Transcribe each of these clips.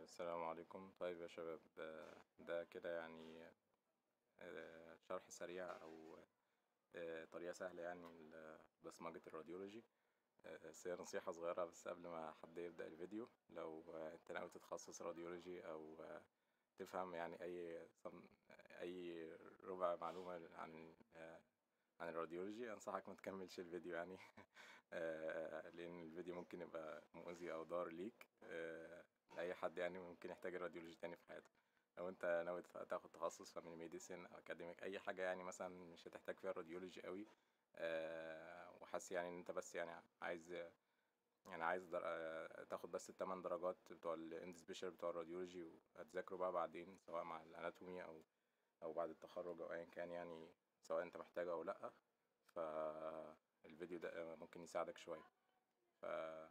السلام عليكم طيب يا شباب ده كده يعني شرح سريع أو طريقة سهلة يعني لبصمجة الراديولوجي بس هي نصيحة صغيرة بس قبل ما حد يبدأ الفيديو لو انت ناوي تتخصص راديولوجي أو تفهم يعني أي أي ربع معلومة عن عن الراديولوجي أنصحك متكملش الفيديو يعني لأن الفيديو ممكن يبقى مؤذي أو ضار ليك لأي حد يعني ممكن يحتاج الراديولوجي تاني في حياته لو انت ناوي تاخد تخصص فاميلي ميديسن أو أكاديميك أي حاجة يعني مثلا مش هتحتاج فيها الراديولوجي أوي وحاسس يعني ان انت بس يعني عايز يعني عايز تاخد بس التمن درجات بتوع الاند سبيشال بتوع الراديولوجي وهتذاكره بقى بعدين سواء مع الاناتومي او او بعد التخرج او ايا كان يعني سواء انت محتاجه او لا فالفيديو ده ممكن يساعدك شوية ف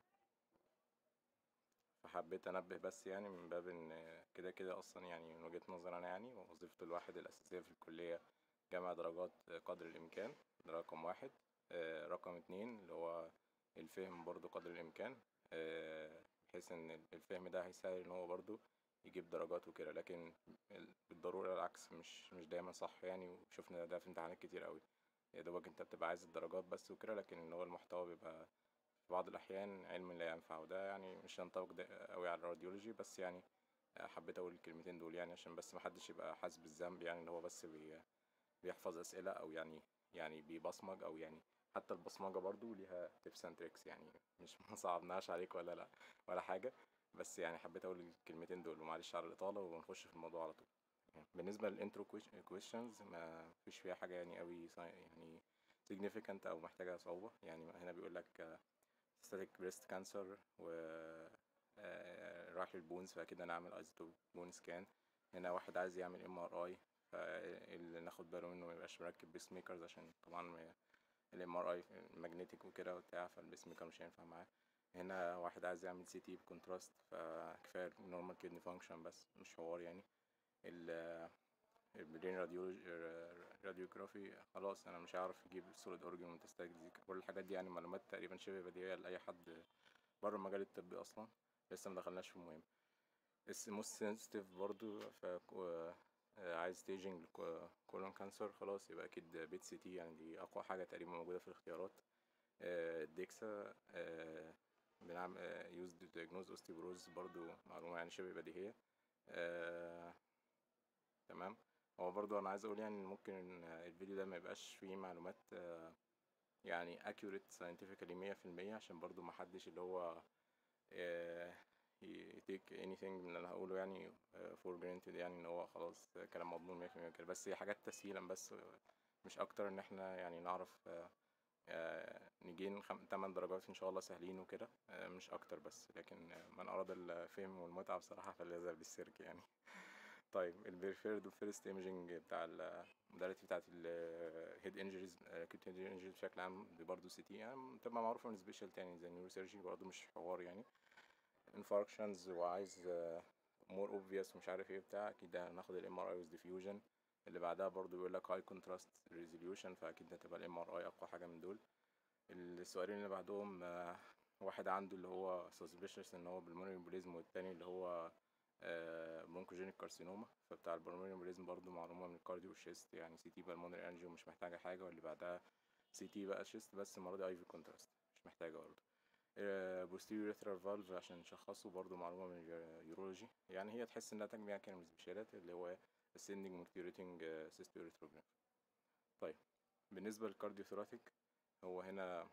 فحبيت انبه بس يعني من باب ان كده كده اصلا يعني من وجهة نظري انا يعني وظيفة الواحد الاساسية في الكلية جمع درجات قدر الامكان ده رقم واحد رقم اتنين اللي هو الفهم برضو قدر الامكان بحيث ان الفهم ده هيسهل ان هو برضو يجيب درجات وكده لكن بالضرورة العكس مش مش دايما صح يعني وشوفنا ده في امتحانات كتير اوي يادوبك انت بتبقى عايز الدرجات بس وكده لكن ان هو المحتوى بيبقى في بعض الاحيان علم لا ينفع وده يعني مش هينطبق اوي على الراديولوجي بس يعني حبيت اقول الكلمتين دول يعني عشان بس محدش يبقى حاسس بالذنب يعني ان هو بس بي بيحفظ اسئلة او يعني يعني بيبصمج او يعني حتى البصمجة برضو ليها تيبس اند تريكس يعني مش مصعبناش عليك ولا لا ولا حاجة بس يعني حبيت اقول الكلمتين دول ومعلش على الاطالة ونخش في الموضوع على طول بالنسبة للانترو كويشنز ما فيش فيها حاجة يعني اوي يعني significant او محتاجة صعوبة يعني هنا بيقولك static breast cancer و راح للبونز فاكيد انا اعمل ايزوتوب بون سكان هنا واحد عايز يعمل ام ار اي فاللي ناخد باله منه ميبقاش مركب بيس ميكرز عشان طبعا الام ار اي ماجنتيك وكده وبتاع فالبيس ميكر مش هينفع معاه هنا واحد عايز يعمل سي تي بكونتراست فكفاية نورمال كيدني فانكشن بس مش حوار يعني ال البرين راديوجرافي خلاص انا مش هعرف اجيب السوليد اورجن ومتستاك دي كل الحاجات دي يعني معلومات تقريبا شبه بديهية لأي حد بره المجال الطبي اصلا لسه مدخلناش في المهم الموست سنسيتيف برضو ف عايز ستيجنج كولون كانسر خلاص يبقى اكيد بيت سي تي يعني دي اقوى حاجة تقريبا موجودة في الاختيارات الديكسا بنعمل يوز دياجنوز اوستيبروز برضو معلومة يعني شبه بديهية تمام هو برضو انا عايز اقول يعني ممكن الفيديو ده ميبقاش فيه معلومات يعني accurate scientifically مية في المية عشان برضو محدش اللي هو take anything من اللي انا هقوله يعني for granted يعني ان هو خلاص كلام مضمون مية في المية كده بس هي حاجات تسهيلا بس مش اكتر ان احنا يعني نعرف نجين تمن درجات ان شاء الله سهلين وكده مش اكتر بس لكن من اراد الفهم والمتعة بصراحة فليذهب للسيرك يعني طيب البريفيرد فيرست ايمجنج بتاع الموداليتي بتاعت الهيد انجريز اكيوت هيد انجريز بشكل عام دي برضه سي تي يعني بتبقى معروفة من سبيشال تاني زي النيورو سيرجي برضه مش حوار يعني انفاركشنز وعايز مور اوبفيوس ومش عارف ايه بتاع اكيد هناخد الام ار اي ويز ديفيوجن اللي بعدها برضه بيقول لك هاي كونتراست ريزوليوشن فاكيد هتبقى الام ار اي اقوى حاجه من دول السؤالين اللي بعدهم واحد عنده اللي هو سسبيشس ان هو بالمونري امبوليزم والتاني اللي هو برونكوجينيك كارسينوما فبتاع البلمونري امبوليزم برضه معلومه من الكارديو والشيست يعني سي تي بالمونري انجيو مش محتاجه حاجه واللي بعدها سي تي بقى شيست بس المره دي اي في كونتراست مش محتاجه برضه بوستيريور ريترال فالف عشان نشخصه برضه معلومة من اليورولوجي يعني هي تحس انها تجميع كده من السبيشالات اللي هو ascending micturating cyst urethrogram طيب بالنسبة للكارديو ثوراتيك هو هنا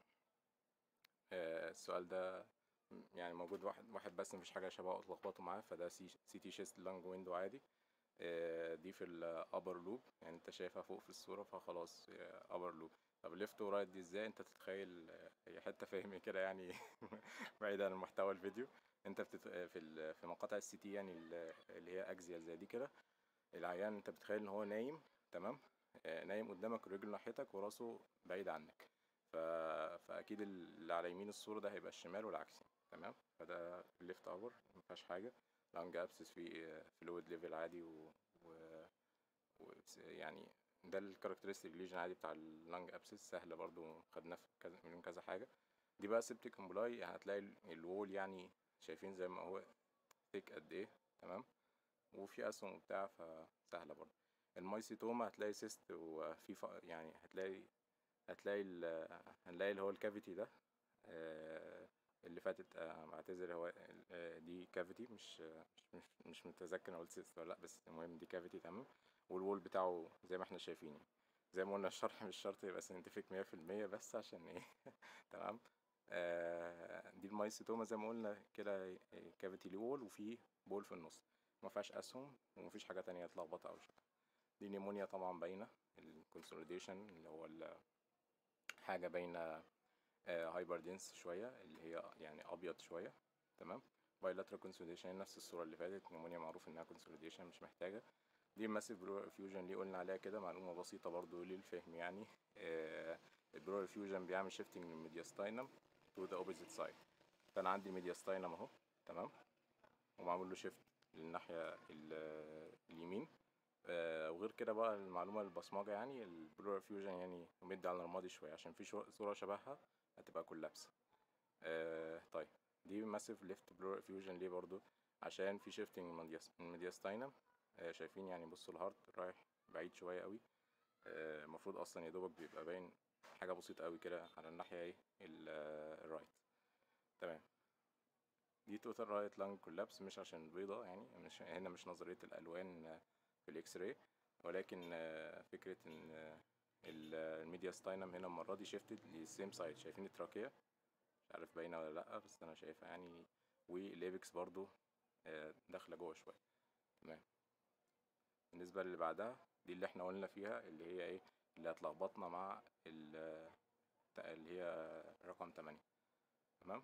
السؤال ده يعني موجود واحد واحد بس مفيش حاجة شبهه اتلخبطوا معاه فده سي تي شيست لانج ويندو عادي دي في الابر لوب يعني انت شايفها فوق في الصورة فخلاص ابر لوب طب ليفت ورايت دي ازاي انت تتخيل هي حته فهمي كده يعني بعيد عن محتوى الفيديو انت بتت... في في مقاطع السي تي يعني اللي هي اجزيال زي دي كده العيان انت بتخيل ان هو نايم تمام نايم قدامك ورجله ناحيتك وراسه بعيد عنك ف... فاكيد اللي على يمين الصوره ده هيبقى الشمال والعكسي تمام فده الليفت ابر مفيهاش حاجه لانج ابسس في فلويد ليفل عادي و, و... و... يعني ده الكاركترستيك ليجن عادي بتاع اللانج ابسس سهله برضو خدناه في كذا من كذا حاجه دي بقى سيبتيك امبولاي هتلاقي الوول يعني شايفين زي ما هو ثيك قد ايه تمام وفي اسهم وبتاع فسهله برضه المايسيتوما هتلاقي سيست وفي ف... يعني هتلاقي هتلاقي ال... هنلاقي اللي هو الكافيتي ده آه، اللي فاتت آه، بعتذر هو آه، دي كافيتي مش مش مش متذكر انا قلت سيست ولا لا بس المهم دي كافيتي تمام والوول بتاعه زي ما احنا شايفين يعني. زي ما قلنا الشرح مش شرط يبقى سينتفك مية في المية بس عشان ايه تمام آه دي المايسيتوما زي ما قلنا كده كافيتي ليه وول وفي بول في النص ما فيهاش اسهم ومفيش حاجه تانية تلخبطها او شيء دي نيمونيا طبعا باينه الكونسوليديشن اللي هو ال- حاجه باينه هايبر دينس شويه اللي هي يعني ابيض شويه تمام بايلاترال كونسوليديشن نفس الصوره اللي فاتت نيمونيا معروف انها كونسوليديشن مش محتاجه دي ماسيف برو فيوجن ليه قلنا عليها كده معلومه بسيطه برضو للفهم يعني آه البرو فيوجن بيعمل شيفتنج من الميدياستاينم تو ذا اوبوزيت سايد فانا عندي الميدياستاينم اهو تمام ومعمول له شيفت للناحيه ال- اليمين آه وغير كده بقى المعلومه البصمجه يعني البلور فيوجن يعني مدي على الماضي شويه عشان في شو- صوره شبهها هتبقى كولابس آه طيب دي ماسيف ليفت بلور فيوجن ليه برضو عشان في شيفتنج من الميدياستاينم آه شايفين يعني بصوا الهارت رايح بعيد شويه قوي آه، المفروض اصلا يا دوبك بيبقى باين حاجه بسيطه قوي كده على الناحيه ايه ال- آه، الرايت تمام دي توتال رايت لانج كولابس مش عشان بيضة يعني مش هنا مش نظرية الألوان آه، في الإكس راي ولكن آه، فكرة إن آه، ال- الميدياستاينم هنا المرة دي شيفتد للسيم سايد شايفين التراكية مش عارف باينة ولا لأ بس أنا شايفها يعني والإيبكس برضو آه، داخلة جوه شوية تمام بالنسبة للي بعدها دي اللي احنا قلنا فيها اللي هي ايه اللي هتلخبطنا مع ال- اللي هي رقم تمانية تمام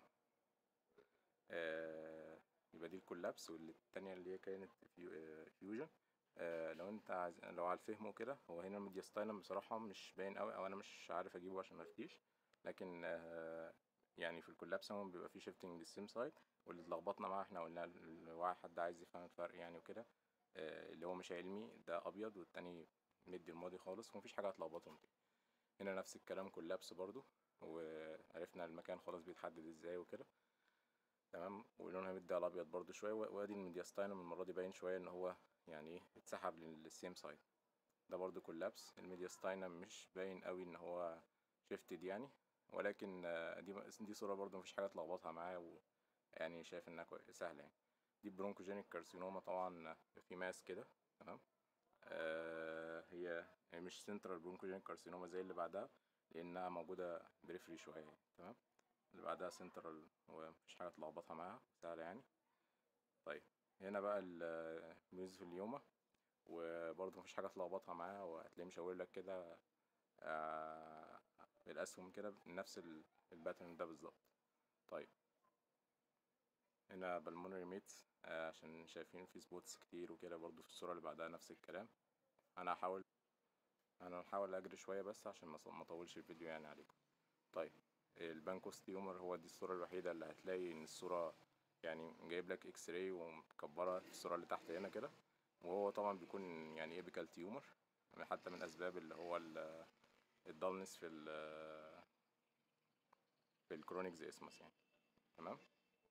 آه يبقى دي الكولابس والتانية اللي هي كانت فيو- آه، فيوجن آه لو انت عايز لو على الفهم وكده هو هنا الميدياستاينم بصراحة مش باين قوي او انا مش عارف اجيبه عشان مفتيش لكن آه يعني في الكولابس هو بيبقى فيه شيفتنج للسيم سايد واللي اتلخبطنا معاه احنا قلنا لو حد عايز يفهم الفرق يعني وكده آه، اللي هو مش علمي ده ابيض والتاني مدي الماضي خالص ومفيش حاجه هتلخبطهم فيه هنا نفس الكلام كولابس برضو وعرفنا المكان خلاص بيتحدد ازاي وكده تمام ولونها مدي على الابيض برضو شويه و- وادي الميدياستاينم المره دي باين شويه ان هو يعني ايه اتسحب للسيم سايد ده برضو كولابس الميدياستاينم مش باين قوي ان هو شيفتد يعني ولكن آه، دي دي صوره برضو مفيش حاجه تلخبطها معاه ويعني شايف انها كوي- سهله يعني دي برونكوجينيك كارسينوما طبعا في ماس كده تمام آه هي هي مش سنترال برونكوجينيك كارسينوما زي اللي بعدها لانها موجوده بريفري شويه يعني. تمام اللي بعدها سنترال ومفيش حاجه تلخبطها معاها سهله يعني طيب هنا بقى الميوزوفيليوما وبرضه مفيش حاجه تلخبطها معاها وهتلاقيه مشاور لك كده آه بالاسهم كده نفس ال- الباترن ده بالظبط طيب هنا بالمونري ميت آه عشان شايفين في سبوتس كتير وكده برضو في الصورة اللي بعدها نفس الكلام انا هحاول انا هحاول اجري شوية بس عشان ما ما اطولش الفيديو يعني عليكم طيب البانكوس تيومر هو دي الصورة الوحيدة اللي هتلاقي ان الصورة يعني جايب لك اكس راي ومكبرة في الصورة اللي تحت هنا كده وهو طبعا بيكون يعني ايبيكال تيومر حتى من اسباب اللي هو ال- الدالنس في ال في الكرونيك زي اسمس يعني تمام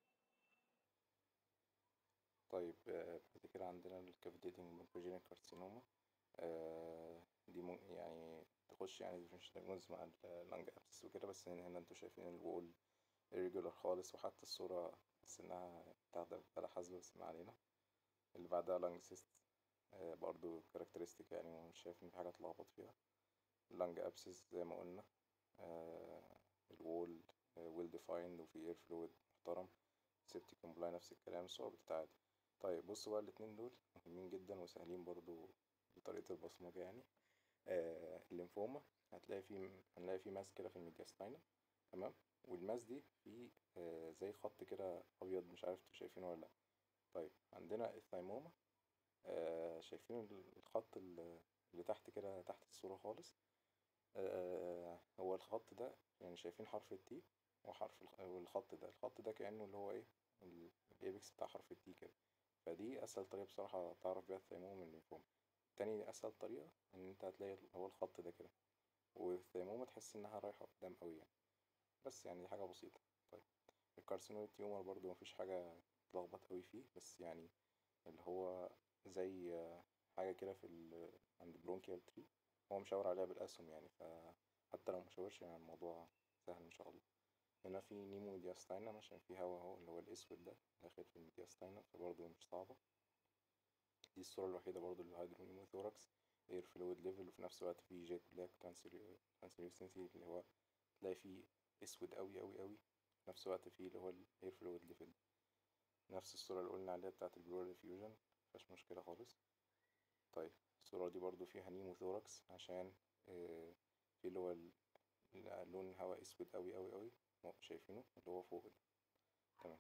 طيب آه، بعد كده عندنا الكافيتيتنج مونكوجينيك كارسينوما دي مم يعني تخش يعني مش diagnose مع اللانج ابسس وكده بس هنا هنا انتوا شايفين الوول irregular خالص وحتى الصورة بس انها بتاخدة بلا حسب بس ما علينا اللي بعدها لانج سيست برضو كاركترستيك يعني مش شايف ان في حاجة تلخبط فيها اللانج ابسس زي ما قلنا آه، الوول ويل ديفايند وفي اير فلويد محترم سيبتيك امبلاي نفس الكلام الصور بتتعاد طيب بصوا بقى الاتنين دول مهمين جدا وسهلين برضو بطريقة البصمجة يعني آه الليمفوما هتلاقي فيه هنلاقي فيه ماس كده في الميدياستاينم تمام والماس دي في آه زي خط كده ابيض مش عارف انتوا شايفينه ولا لا طيب عندنا الثايموما آه شايفين الخط اللي اللي تحت كده تحت الصورة خالص آه هو الخط ده يعني شايفين حرف التي وحرف الخ- والخط ده الخط ده كأنه اللي هو ايه ال- الايبكس بتاع حرف التي كده فدي اسهل طريقة بصراحة تعرف بيها الثيمومة من الليمفوما تاني اسهل طريقة ان انت هتلاقي ال- هو الخط ده كده والثيمومة تحس انها رايحة قدام قوي يعني بس يعني دي حاجة بسيطة طيب الكارسينويد تيومر برضو مفيش حاجة تلخبط قوي فيه بس يعني اللي هو زي حاجة كده في ال عند البرونكيال تري هو مشاور عليها بالأسهم يعني فا حتى لو مشاورش يعني الموضوع سهل إن شاء الله هنا في نيمو ميدياستاينم عشان في هوا اهو اللي هو الأسود ده داخل في الميدياستاينم فبرضه مش صعبة دي الصورة الوحيدة برضه للهيدرونيموثوركس اير فلويد ليفل وفي نفس الوقت في جيت بلاك ترانسلوسنسي اللي هو تلاقي فيه اسود اوي اوي اوي في نفس الوقت فيه اللي هو الاير فلويد ليفل نفس الصورة اللي قلنا عليها بتاعة البلور ديفيوجن مفيهاش مشكلة خالص طيب الصورة دي برضو فيها نيموثوركس عشان اه في اللي هو لون هوا اسود اوي اوي اوي شايفينه اللي هو فوق ده تمام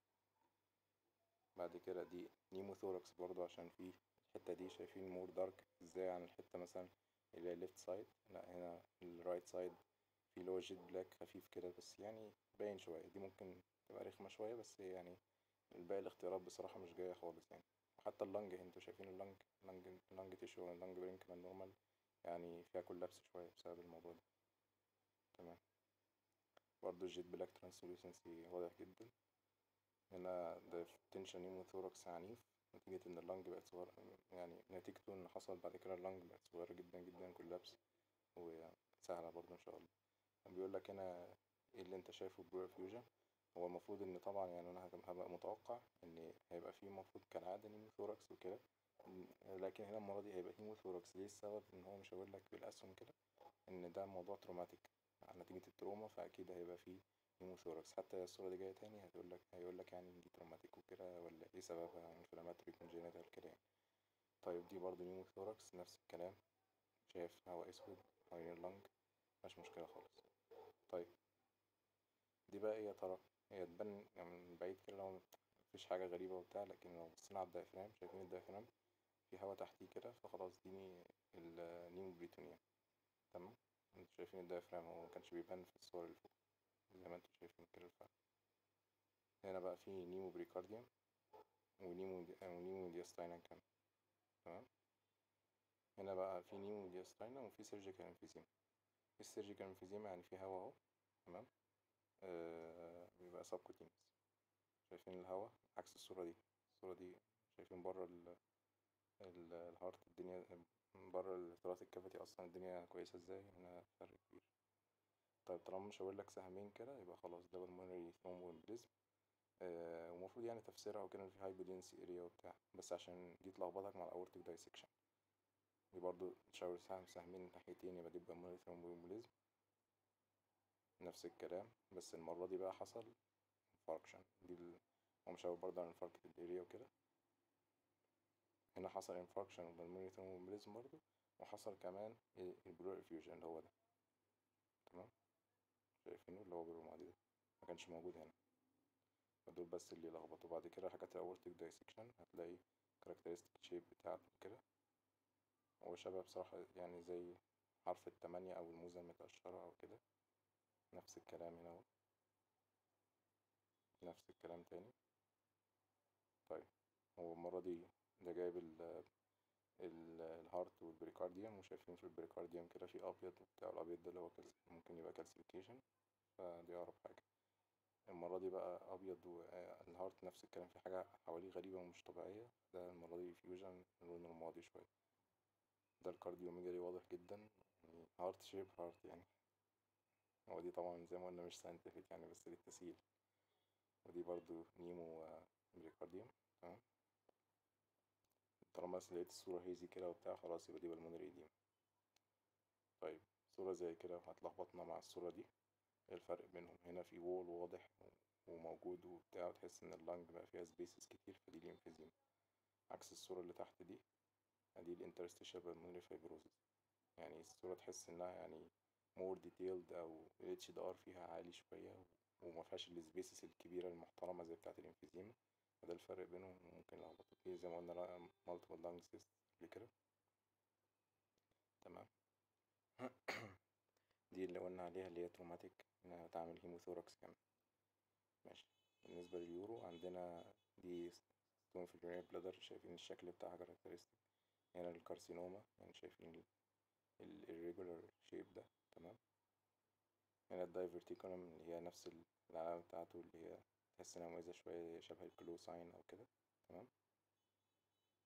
بعد كده دي نيموثوركس برضو عشان في الحتة دي شايفين مور دارك ازاي عن الحتة مثلا اللي هي ليفت سايد لا هنا الرايت سايد في اللي هو جيت بلاك خفيف كده بس يعني باين شوية دي ممكن تبقى رخمة شوية بس يعني الباقي الاختيارات بصراحة مش جاية خالص يعني وحتى اللنج انتوا شايفين اللنج اللنج اللنج تيشو اللنج برينك نورمال يعني فيها كولابس شوية بسبب الموضوع ده تمام برضو الجيت بلاك ترانسلوسنسي واضح جدا هنا ده تنشن نيموثوركس عنيف نتيجة إن اللنج بقت صغيرة يعني نتيجته إن حصل بعد كده اللنج بقت صغيرة جدا جدا كولابس وسهلة برضه إن شاء الله بيقولك هنا إيه اللي أنت شايفه برو فيوجن هو المفروض إن طبعا يعني أنا هبقى متوقع إن هيبقى فيه المفروض كالعادة نيموثوركس وكده لكن هنا المرة دي هيبقى نيموثوركس ليه السبب إن هو مش هيقولك بالأسهم كده إن ده موضوع تروماتيك نتيجة التروما فأكيد هيبقى فيه نيموثوركس حتى الصورة دي جاية تاني هتقولك هيقولك يعني دي تروماتيك وكده ولا ايه سببها انفلاماتوري كونجينيتال كده يعني طيب دي برضه نيموثوركس نفس الكلام شايف هوا اسود حوالين اللنج مش مشكلة خالص طيب دي بقى ايه يا ترى هي تبان يعني من بعيد كده لو مفيش حاجة غريبة وبتاع لكن لو بصينا على الدايفرام شايفين الدايفرام في هوا تحتيه كده فخلاص دي النيمو بريتونيا تمام انتوا شايفين الدايفرام هو مكانش بيبان في الصور اللي فوق زي ما انتوا شايفين كده الفرق هنا بقى في نيمو بريكارديوم ونيمو دي... ونيمو دياستاينا كمان تمام هنا بقى في نيمو دياستاينا وفي سيرجيكال انفيزيما السيرجيكال انفيزيما يعني في هوا اهو تمام آه بيبقى سبكوتينس شايفين الهوا عكس الصورة دي الصورة دي شايفين بره ال... ال... الهارت الدنيا بره الثلاث الكافيتي اصلا الدنيا كويسة ازاي هنا فرق كبير طيب طالما مش هقول لك سهمين كده يبقى خلاص ده بالمونري ثرومبومبليزم آه ومفروض يعني تفسيرها وكده في هايبودنسي اريا وبتاع بس عشان دي تلخبطك مع الاورتيك دايسكشن دي برضو تشاور سهم سهمين ناحيتين يبقى دي بالمونري ثرومبومبليزم نفس الكلام بس المرة دي بقى حصل انفاركشن دي ال... هو مشاور برضه على انفاركت الاريا وكده هنا حصل انفاركشن بالمونري ثرومبومبليزم برضه وحصل كمان البلور افيوجن اللي هو ده تمام شايفينه اللي هو بالرمادي ده ما كانش موجود هنا فدول بس اللي لخبطوا بعد كده حاجات الاورتيك دايسكشن هتلاقي كاركترستيك شيب بتاعته كده هو شبه بصراحة يعني زي حرف التمانية أو الموزة المتقشرة أو كده نفس الكلام هنا اهو نفس الكلام تاني طيب هو المرة دي ده جايب ال ال الهارت والبريكارديوم وشايفين في البريكارديوم كده في أبيض وبتاع الأبيض ده اللي هو ممكن يبقى كالسيفيكيشن فدي أقرب حاجة المرة دي بقى أبيض والهارت نفس الكلام في حاجة حواليه غريبة ومش طبيعية ده المرة دي فيوجن اللون رمادي شوية ده الكارديوميجالي واضح جدا يعني هارت شيب هارت يعني هو دي طبعا زي ما قلنا مش ساينتفك يعني بس للتسهيل ودي برضو نيمو بريكارديوم تمام طالما بس لقيت الصورة هيزي كده وبتاع خلاص يبقى دي بالمونري ديم طيب صورة زي كده هتلخبطنا مع الصورة دي ايه الفرق بينهم هنا في وول واضح وموجود وبتاع وتحس ان اللنج بقى فيها سبيسز كتير فدي الانفيزيما عكس الصورة اللي تحت دي دي الانترستيشال بالمونري فايبروزيس يعني الصورة تحس انها يعني مور ديتيلد او ال HDR فيها عالي شوية وما فيهاش السبيسز الكبيرة المحترمة زي بتاعة الانفيزيما فده الفرق بينهم ممكن لخبطوا فيه زي ما قلنا مالتيبل لانج سيست قبل كده تمام دي اللي قلنا عليها اللي هي تروماتيك انها تعمل هيموثوركس كمان ماشي بالنسبة لليورو عندنا دي ستون في اليورينال بلادر شايفين الشكل بتاعها كاركترستيك هنا الكارسينوما يعني شايفين ال irregular shape ده تمام هنا الدايفرتيكولم اللي هي نفس العلامة بتاعته اللي هي تحس انها مميزة شوية شبه الكلو ساين او كده تمام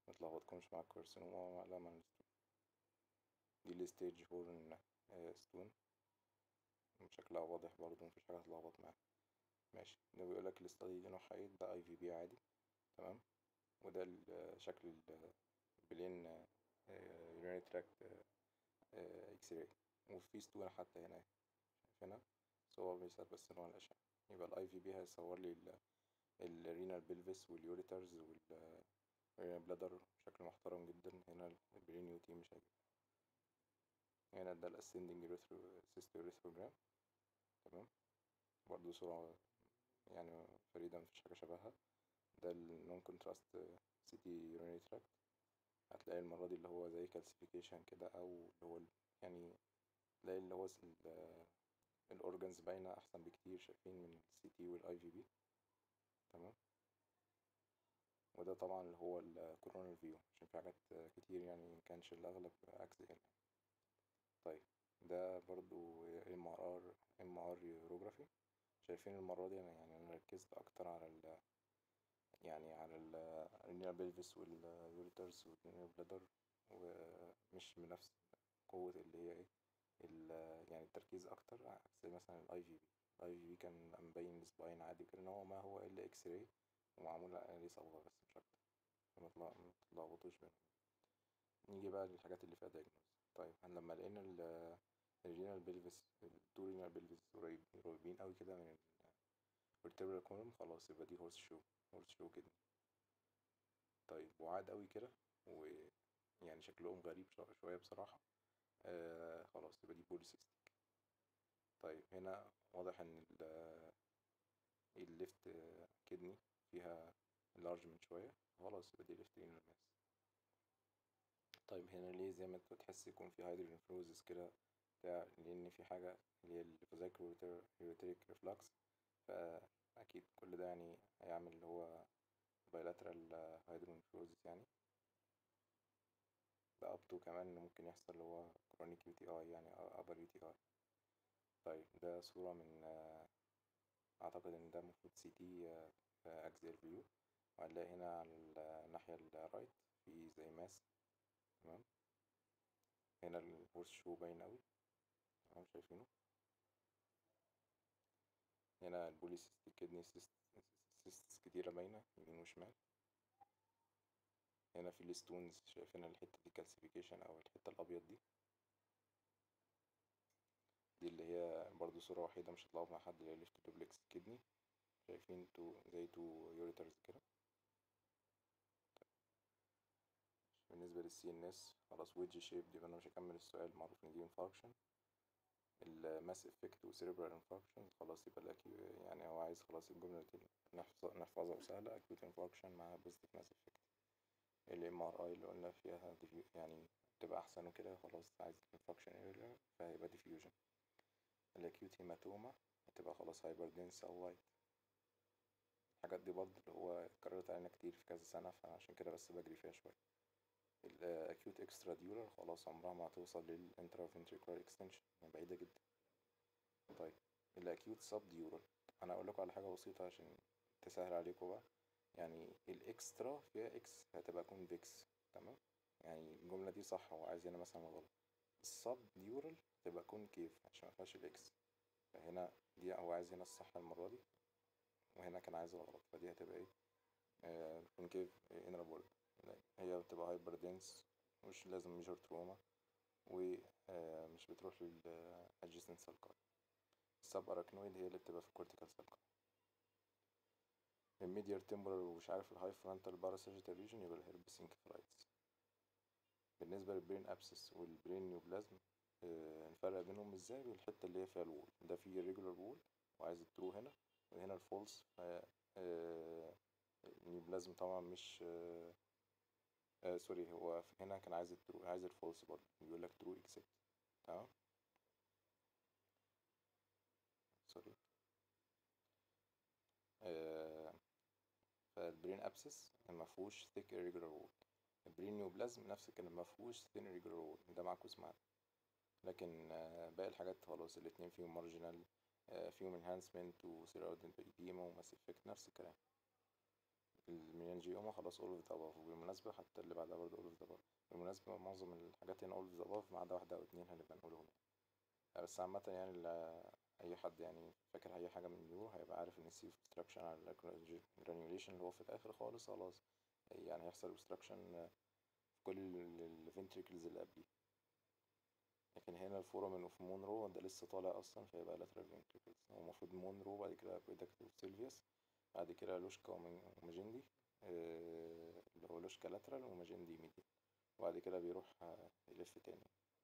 متلخبطكمش مع الكارسينوما ولا مع الستون دي الستيج فور ستون شكلها واضح برضه مفيش حاجة تتلخبط معاها ماشي ده بيقولك الاستادي دي نوعها ايه ده اي في بي عادي تمام وده شكل البلين يورينري تراكت اكس راي وفي ستونة حتى هنا هنا صور بيسأل بس نوع الأشعة يبقى الاي في بي هيصور لي الرينال بلفس واليوريترز والرينال بلادر بشكل محترم جدا هنا البرين يو تي مش هيجيب هنا ده الاسندنج سيستوريثروجرام تمام برضه صورة يعني فريدة مفيش حاجة شبهها ده النون كونتراست سي تي يورينري تراكت هتلاقي المرة دي اللي هو زي كالسيفيكيشن كده أو اللي هو يعني تلاقي اللي هو الأورجنز باينة أحسن بكتير شايفين من السي تي والأي في بي تمام وده طبعا اللي هو الكورونال فيو عشان في حاجات كتير يعني مكانش الأغلب عكس هنا طيب ده برضو ام ار ار ام ار يوروجرافي شايفين المرة دي أنا يعني أنا ركزت أكتر على ال يعني على الرينال بلفس واليوريترز والرينال بلادر ومش بنفس قوة اللي هي ايه يعني التركيز أكتر عكس مثلا الاي في بي الاي في بي كان مبين سباين عادي وكده ان هو ما هو الا اكس راي ومعمول عليه صبغة بس مش أكتر متلخبطوش بينهم نيجي بقى للحاجات اللي فيها دايجنوز طيب احنا لما لقينا الرينال بلفس التو رينال بلفس قريبين قوي كده من الفرتبرال كولوم خلاص يبقى دي هورس شو هورس شو كده طيب وعاد قوي كده ويعني شكلهم غريب شوية بصراحة آه خلاص يبقى دي بوليسيستيك طيب هنا واضح ان الليفت كدني فيها لارجمنت شوية خلاص يبقى دي ليفت رينال ماس طيب هنا ليه زي ما انت تحس يكون في هيدروجينفروزس كده بتاع لان في حاجة اللي هي الليفوزايكل هيروتيريك ريفلكس فأكيد كل ده يعني هيعمل اللي هو بايلاترال هيدروجينفروزس يعني ده up to كمان ممكن يحصل اللي هو chronic UTI يعني upper UTI طيب ده صورة من أعتقد إن ده المفروض سي تي في أجزاء الفيو وهنلاقي هنا على الناحية الرايت في زي ماس تمام هنا الهورس شو باين أوي تمام شايفينه هنا البوليسيستيك كدني سيستس كتيرة باينة يمين وشمال هنا في الستونز شايفين الحتة دي كالسيفيكيشن أو الحتة الأبيض دي دي اللي هي برضو صورة وحيدة مش هتلاقوها مع حد اللي هي ليفت دوبلكس كدني شايفين تو زي تو يوريترز كده بالنسبة للسي ان اس خلاص ويدج شيب دي انا مش هكمل السؤال معروف ان دي انفاركشن الماس افكت وسيريبرال انفاركشن خلاص يبقى الاكيو يعني هو عايز خلاص الجملة دي نحفظها وسهلة اكيوت انفاركشن مع بوزيتيف ماس افكت الام ار اي اللي قلنا فيها يعني تبقى احسن وكده خلاص عايز انفاركشن اريا فهيبقى ديفيوجن الاكيوت هيماتوما هتبقى خلاص هايبر دنس او وايت الحاجات دي برضه اللي هو اتكررت علينا كتير في كذا سنة فعشان كده بس بجري فيها شوية الاكيوت اكسترا ديولر خلاص عمرها ما هتوصل للانترا فنتريكولار اكستنشن بعيدة جدا طيب الاكيوت سب ديولر انا اقول لكم على حاجة بسيطة عشان تسهل عليكم بقى يعني الاكسترا فيها اكس هتبقى كونفكس تمام يعني الجملة دي صح هو عايز هنا مثلا غلط السب ديورال تبقى كونكيف عشان مفيهاش الاكس فهنا دي هو عايز هنا الصح المرة دي وهنا كان عايز الغلط فدي هتبقى ايه آه كونكيف انرابول هي بتبقى هايبر دنس مش لازم ميجر تروما ومش بتروح للادجستنت سالكاي السب اراكنويد هي اللي بتبقى في الكورتيكال سالكاي الميديال تمبرال ومش عارف الهاي فرونتال باراساجيتال ريجن يبقى الهربس انكفلايتس بالنسبة للبرين ابسس والبرين نيوبلازم آه نفرق بينهم ازاي بالحتة اللي هي فيها الوول ده فيه الريجولار وول وعايز الترو هنا وهنا الفولس آه النيوبلازم طبعا مش آه آه سوري هو هنا كان عايز الترو عايز الفولس برضه بيقول لك ترو اكسبت تمام سوري آه فالبرين ابسس ما فيهوش ثيك irregular wall البرين نيوبلازم نفس الكلام ما فيهوش ثين irregular wall ده معكوس معانا لكن آه باقي الحاجات خلاص الاتنين فيهم مارجنال آه فيهم enhancement وسيرودنت ايديما وماس افكت نفس الكلام المينانجيوما خلاص all of the above وبالمناسبة حتى اللي بعدها برضه all of the above بالمناسبة معظم الحاجات هنا all of the above ما عدا واحدة أو اتنين هنبقى نقولهم يعني بس عامة يعني ال- أي حد يعني فاكر أي حاجة من دول هيبقى عارف إن السي obstruction على ال granulation اللي هو في الآخر خالص خلاص يعني هيحصل obstruction في كل ال ventricles اللي قبليه لكن هنا الفورامين اوف مونرو ده لسه طالع اصلا فيبقى lateral ventricles هو المفروض مونرو بعد كده aqueduct اوف سيلفيوس بعد كده لوشكا وماجندي آه، اللي هو لوشكا لاترال وماجندي ميديال وبعد كده بيروح آه، يلف تاني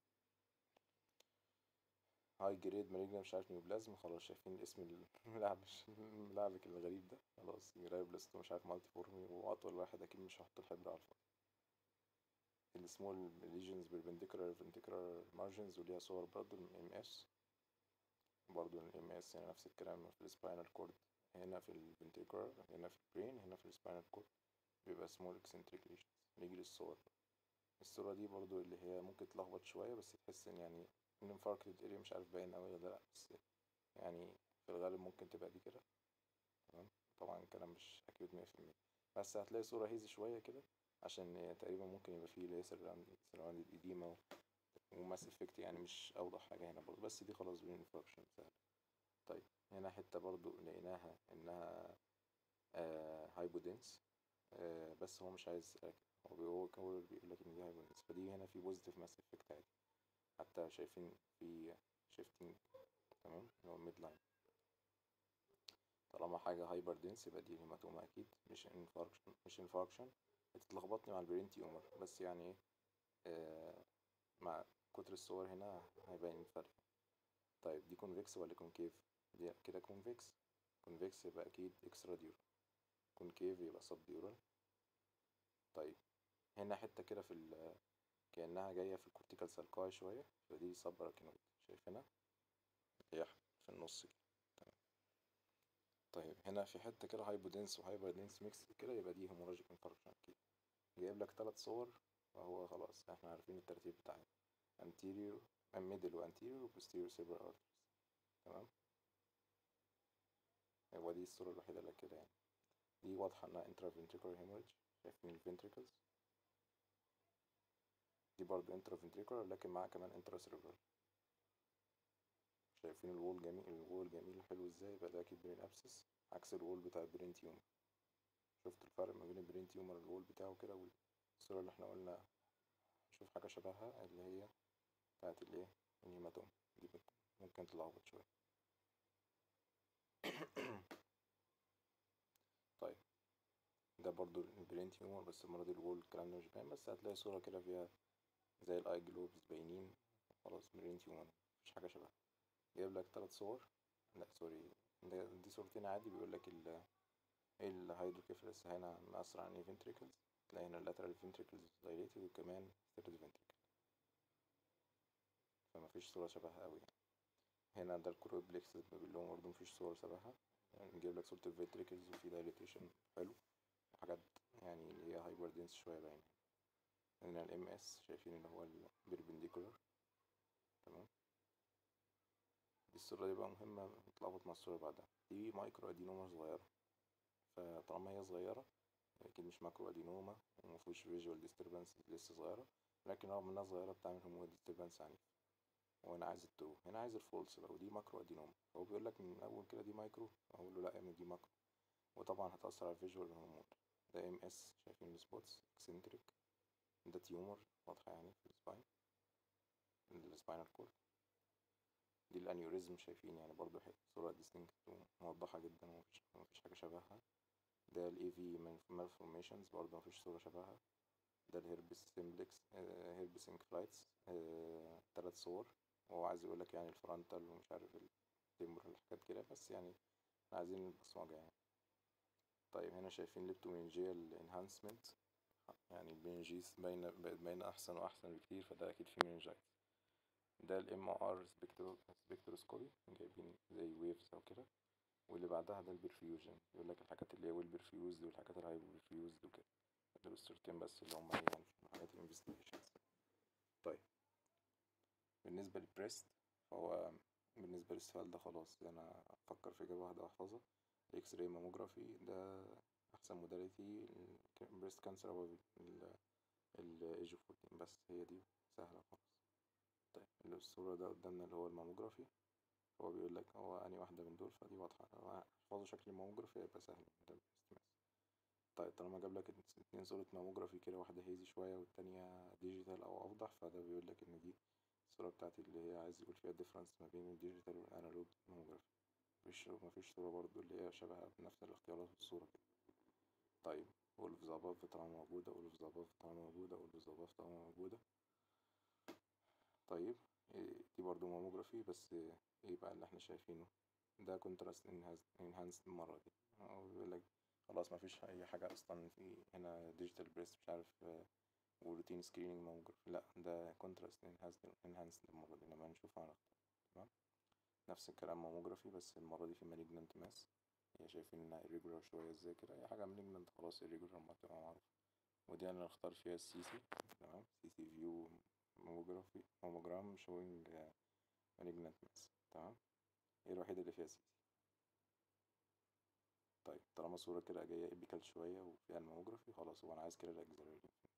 هاي جريد مالجنا مش عارف نيوبلازم خلاص شايفين الاسم الملعبش الملعبك الغريب ده خلاص جرايبلاستو مش عارف مالتي فورمي واطول واحد اكيد مش هحط الحبر على الفاضي السمول ليجنز بالبنديكولار فنتيكولار مارجنز وليها صور برضه الام اس برضه الام اس يعني نفس الكلام في السباينال كورد هنا في الفنتيكولار هنا في البرين هنا في السباينال كورد بيبقى سمول اكسنتريك ليجنز نيجي للصور الصورة دي برضو اللي هي ممكن تلخبط شوية بس تحس ان يعني الانفاركتد اريا مش عارف باين اوي ولا لأ بس يعني في الغالب ممكن تبقى دي كده تمام طبعا الكلام مش اكيد مية في المية بس هتلاقي صورة هيزي شوية كده عشان تقريبا ممكن يبقى فيه ليسر سراوندد ايديما وماس افكت يعني مش اوضح حاجة هنا برضو بس دي خلاص برين انفاركشن سهل طيب هنا حتة برضو لقيناها انها آه هايبودنس آه بس هو مش عايز يسألك هو بي- هو هو بيقول لك ان دي هايبودنس فدي هنا في بوزيتيف ماس افكت عادي حتى شايفين في شيفتنج تمام اللي هو الميد لاين طالما حاجة هايبر دنس يبقى دي هيماتوما أكيد مش انفاركشن مش انفاركشن بتتلخبطني مع البرين تيومر بس يعني ايه آه مع كتر الصور هنا هيبين الفرق طيب دي كونفكس ولا كونكيف دي كده كونفكس كونفكس يبقى أكيد اكسترا ديورال كونكيف يبقى سب ديورال طيب هنا حتة كده في ال كأنها جاية في الكورتيكال سالكاي شوية فدي سب راكينويد شايفينها هي في النص كده تمام طيب هنا في حتة كده هايبودنس وهايبر دنس ميكس كده يبقى دي هيموراجيك انفاركشن أكيد جايب لك تلات صور فهو خلاص احنا عارفين الترتيب بتاعنا anterior middle و anterior و posterior cerebral arteries تمام هو دي الصورة الوحيدة اللي كده يعني دي واضحة انها intraventricular hemorrhage شايفين الفنتريكلز دي برضو intraventricular لكن معاها كمان intracerebral شايفين الوول جميل الوول جميل حلو ازاي يبقى ده اكيد برين ابسس عكس الوول بتاع البرين تيومر شفت الفرق ما بين البرين تيومر الوول بتاعه كده والصورة اللي احنا قلنا نشوف حاجة شبهها اللي هي بتاعت الايه الهيماتوم دي بت- ممكن تلخبط شوية طيب ده برضو البرين تيومر بس المرة دي الوول الكلام ده مش باين بس هتلاقي صورة كده فيها زي الاي جلوبز باينين خلاص برين تيومر مفيش حاجة شبهها جايب لك تلات صور لا سوري ده دي صورتين عادي بيقول لك ال الهيدروكيفالس هنا مأثر على الفنتريكلز تلاقي هنا اللاترال فنتريكلز دايليتد وكمان ثيرد فنتريكل فمفيش صورة شبهها أوي يعني هنا ده الكوروبلكس بيقول لهم برضه مفيش صور شبهها يعني نجيب لك صورة الفنتريكلز وفي دايليتيشن حلو وحاجات يعني اللي هي هايبر دنس شوية باينة هنا الام اس شايفين اللي هو البيربنديكولار تمام دي الصورة دي بقى مهمة نتلخبط مع الصورة اللي بعدها دي مايكرو ادينوما صغيرة فطالما هي صغيرة أكيد مش ماكرو ادينوما ومفيهوش فيجوال ديستربنس لسه صغيرة لكن رغم إنها صغيرة بتعمل هرمون ديستربنس عنيف وأنا عايز الترو هنا عايز الفولس بقى ودي ماكرو ادينوما هو بيقول لك من أول كده دي مايكرو أقول له لأ يا ابني دي ماكرو وطبعا هتأثر على الفيجوال هرمون ده ام اس شايفين السبوتس اكسنتريك ده تيومر واضحة يعني في السباين السباينال كورد دي الانيوريزم شايفين يعني برضو حته صورة ديستنكت وموضحة جدا ومفيش مفيش حاجة شبهها ده ال AV malformations برضو مفيش صورة شبهها ده الهيربس سيمبلكس هيربس انكفلايتس تلات صور وهو عايز يقولك يعني الفرونتال ومش عارف التمر الحاجات كده بس يعني احنا عايزين البصمجة يعني طيب هنا شايفين ليبتومينجيال انهانسمنت يعني المنجيز باينة بقت باينة أحسن وأحسن بكتير فده أكيد في منجايتس ده ال MR سبكتروسكوبي جايبين زي ويفز أو كده واللي بعدها ده البرفيوجن يقول لك الحاجات اللي هي ويل برفيوزد والحاجات اللي هاي برفيوزد وكده دول الصورتين بس اللي هم ايه يعني في حاجات الانفستيجيشنز طيب بالنسبة للبريست فهو بالنسبة للسؤال ده خلاص أنا أفكر في إجابة واحدة وأحفظها الإكس راي ماموجرافي ده أحسن modality breast cancer above ال ال age of 14 بس هي دي سهلة خالص طيب اللي الصورة ده قدامنا اللي هو الماموجرافي هو بيقول لك هو أنهي واحدة من دول فدي واضحة لو احفظوا شكل الماموجرافي هيبقى سهل ده طيب طالما جاب لك اتنين صورة ماموجرافي كده واحدة هيزي شوية والتانية ديجيتال أو أوضح فده بيقول لك إن دي الصورة بتاعتي اللي هي عايز يقول فيها الديفرنس ما بين الديجيتال والأنالوج ماموجرافي مفيش مفيش صورة برضو اللي هي شبه بنفس الاختيارات في الصورة كده طيب all of the above طالما موجودة all of the above طالما موجودة all of the above طالما موجودة طيب دي برضو ماموجرافي بس ايه بقى اللي احنا شايفينه ده كونتراست enhanced المرة دي هو بيقول لك خلاص مفيش أي حاجة أصلا في هنا ديجيتال بريست مش عارف وروتين سكرينينج ماموجرافي لأ ده كونتراست enhanced المرة دي لما نشوفها هنختار تمام نفس الكلام ماموجرافي بس المرة دي في malignant ماس هي شايفين انها irregular شوية ازاي كده أي حاجة malignant خلاص irregular ما تبقى معروفة ودي أنا نختار فيها السي سي تمام سي سي فيو ماموجرافي ماموجرام showing malignant mass تمام هي الوحيدة اللي فيها سي سي طيب طالما الصورة كده جاية ايبيكال شوية وفيها الماموجرافي خلاص هو أنا عايز كده الأكزيلري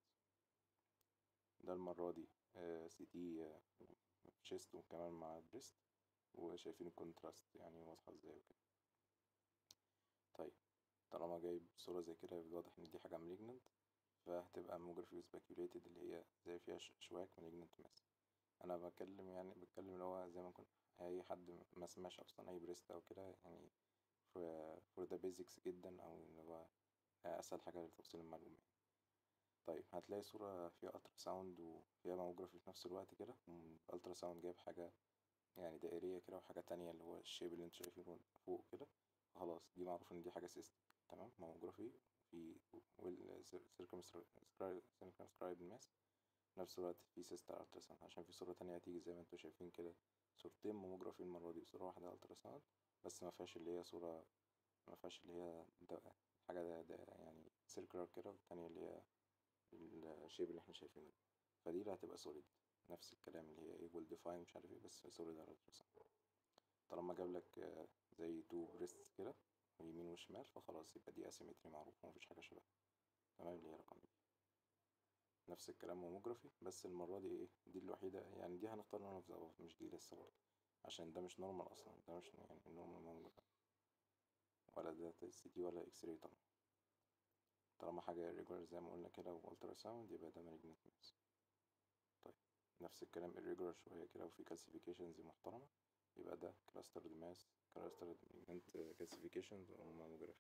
ده المرة دي سي تي شيست وكمان مع بريست وشايفين الكونتراست يعني واضحة ازاي وكده طيب طالما جايب صورة زي كده واضح ان دي حاجة malignant فهتبقى ماموجرافي speculated اللي هي زي فيها شواك malignant mass انا بتكلم يعني بتكلم اللي هو زي ما كنت اي حد ما سمعش اصلا اي بريست او كده يعني فور ذا بيزكس جدا او اللي هو اسهل حاجة لتوصيل المعلومة طيب هتلاقي صورة فيها الترا ساوند وفيها ماموجرافي في نفس الوقت كده الالترا ساوند جايب حاجة يعني دائرية كده وحاجة تانية اللي هو الشيب اللي انتوا شايفينه فوق كده خلاص دي معروف ان دي حاجة سيستم تمام ماموجرافي في ويل circumscribed ماس نفس الوقت في سيستر الترا ساوند عشان في صورة تانية هتيجي زي ما انتوا شايفين كده صورتين ماموجرافي المرة دي صورة واحدة الترا ساوند بس ما فيهاش اللي هي صورة ما فيهاش اللي هي ده حاجة ده, ده يعني سيركلر كده والتانية اللي هي الشيب اللي احنا شايفينه فدي اللي هتبقى سوليد نفس الكلام اللي هي ايه ويل ديفاين مش عارف ايه بس سوليد على الالتراساوند طالما جاب لك زي تو بريست كده يمين وشمال فخلاص يبقى دي اسيمتري معروف ومفيش حاجة شبهها تمام اللي هي رقم بي نفس الكلام ماموجرافي بس المرة دي ايه دي الوحيدة يعني دي هنختار نون اوف ذا مش دي لسه برضه عشان ده مش نورمال اصلا ده مش يعني نورمال ماموجرافي ولا ده سي تي ولا اكس راي طبعا طالما حاجة irregular زي ما قلنا كده والترا ساوند يبقى ده malignant mass طيب نفس الكلام irregular شوية كده وفي calcifications محترمة يبقى ده clustered mass clustered malignant calcifications و mammography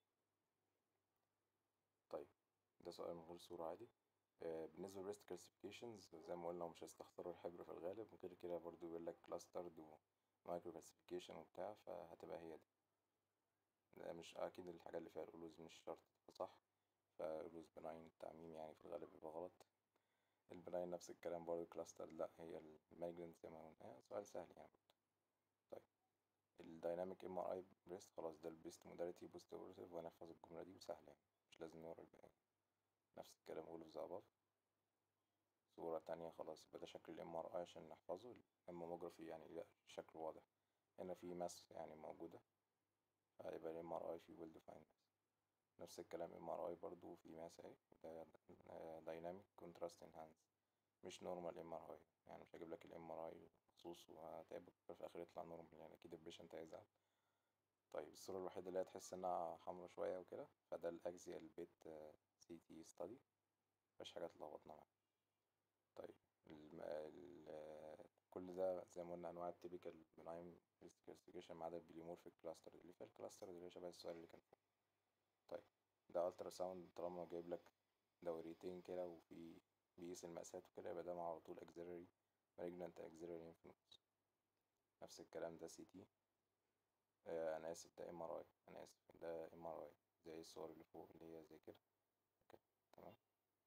طيب ده سؤال من غير صورة عادي آه بالنسبة ل breast calcifications زي ما قلنا مش هيستخسروا الحبر في الغالب وغير كده برضو بيقول لك clustered و micro calcification وبتاع فهتبقى هي دي ده مش أكيد الحاجة اللي فيها الألوز مش شرط صح فالوز بناين التعميم يعني في الغالب بيبقى غلط البناين نفس الكلام برضه كلاستر لا هي المايجرنت زي ما قلنا سؤال سهل يعني طيب الدايناميك ام ار اي بريست خلاص ده البيست موداليتي بوست اوبرتيف وهنحفظ الجملة دي وسهلة يعني مش لازم نقرا الباقي نفس الكلام اول اوف ذا اباف صورة تانية خلاص يبقى ده شكل الام ار اي عشان نحفظه الماموجرافي يعني لا شكله واضح هنا في ماس يعني موجودة هيبقى الام ار اي في ويل ديفايند نفس الكلام ام ار اي برضو في ماس اهي ده دايناميك كونتراست انهانس مش نورمال ام ار اي يعني مش هجيب لك الام ار اي مخصوص وهتعب في الاخر يطلع نورمال يعني اكيد البيشنت هيزعل طيب الصورة الوحيدة اللي هتحس انها حمرا شوية وكده فده الاكزيال بيت سي تي ستادي مفيهاش حاجة تلخبطنا معاها طيب الم... ال... كل ده زي ما قلنا انواع التيبيكال بنايم كلاسيفيكيشن ما عدا البليمورفيك كلاستر اللي فيها الكلاستر اللي هي شبه السؤال اللي كان فوق طيب ده الترا ساوند طالما جايب لك دوريتين كده وفي بيقيس المقاسات وكده يبقى ده على طول اكزيلري مالجنانت اكزيلري انفلونس نفس الكلام ده سي تي آه انا اسف ده ام ار اي انا اسف ده ام ار اي زي الصور اللي فوق اللي هي زي كده كده تمام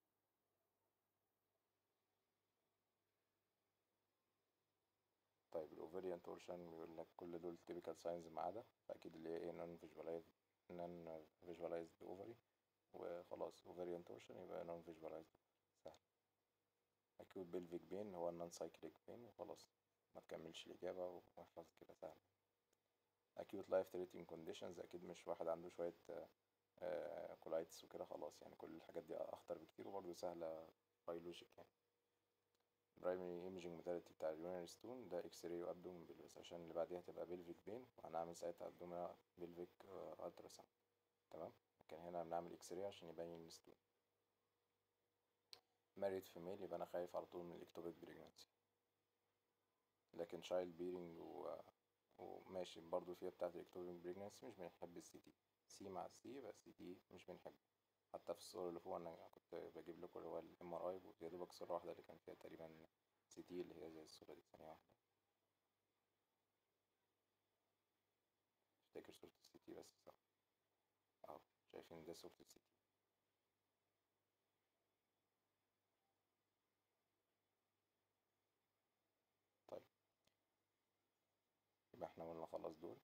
طيب الاوفريان تورشن بيقول لك كل دول تيبيكال ساينز ما عدا فاكيد اللي هي ايه نون فيجوالايز نون فيجوالايزد اوفري وخلاص اوفريان تورشن يبقى نون فيجوالايزد سهل اكيوت بيلفيك بين هو النون سايكليك بين وخلاص ما تكملش الاجابه واحفظ كده سهل acute life threatening conditions اكيد مش واحد عنده شويه كولايتس وكده خلاص يعني كل الحاجات دي اخطر بكتير وبرضه سهلة بيولوجيك يعني برايمري ايمجنج موداليتي بتاع اليونري ستون ده اكس راي وابدومين بس عشان اللي بعديها تبقى بيلفيك بين وهنعمل ساعتها ابدومين بيلفيك الترا ساوند تمام لكن هنا بنعمل اكس راي عشان يبين الستون ماريد فيميل يبقى انا خايف على طول من الاكتوبيك بريجنانسي لكن شايلد بيرنج و... وماشي برضو فيها بتاعت الاكتوبيك بريجنانسي مش بنحب السي تي سي مع السي بس السي تي مش بنحبه حتى في الصورة اللي فوق انا كنت بجيب لكم اللي هو الام ار اي ويا دوبك صورة واحدة اللي كان فيها تقريبا سي تي اللي هي زي الصورة دي ثانية واحدة افتكر صورة السي تي بس صح اهو شايفين ده صورة السي تي طيب يبقى احنا قلنا خلاص دول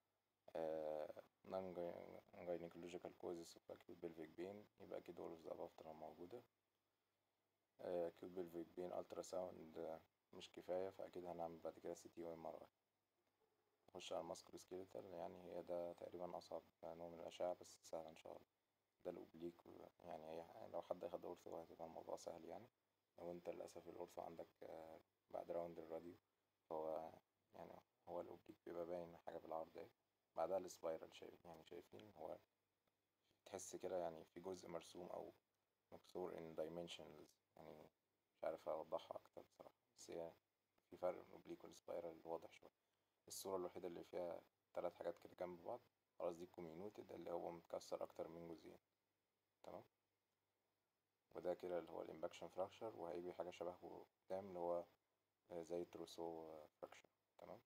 non gynecological causes of acute pelvic pain يبقى أكيد all of the above طالما موجودة acute pelvic pain ultrasound مش كفاية فأكيد هنعمل بعد كده سي تي و ام ار اي نخش على الماسكولو سكيلتال يعني هي ده تقريبا أصعب نوع من الأشعة بس سهل إن شاء الله ده الأوبليك يعني هي لو حد أخد أورثو هتبقى الموضوع سهل يعني لو أنت للأسف الأورثو عندك بعد راوند الراديو فهو يعني هو الأوبليك بيبقى باين حاجة بالعرض اهي بعدها السبايرال شايف يعني شايفين هو تحس كده يعني في جزء مرسوم او مكسور in dimensions يعني مش عارف اوضحها اكتر بصراحة بس هي في فرق بين الاوبليك والسبايرال واضح شوية الصورة الوحيدة اللي فيها تلات حاجات كده جنب بعض خلاص دي كومينوتد اللي هو متكسر اكتر من جزئين تمام وده كده اللي هو الامباكشن فراكشر وهيجي حاجة شبهه قدام اللي هو زي تروسو فراكشر تمام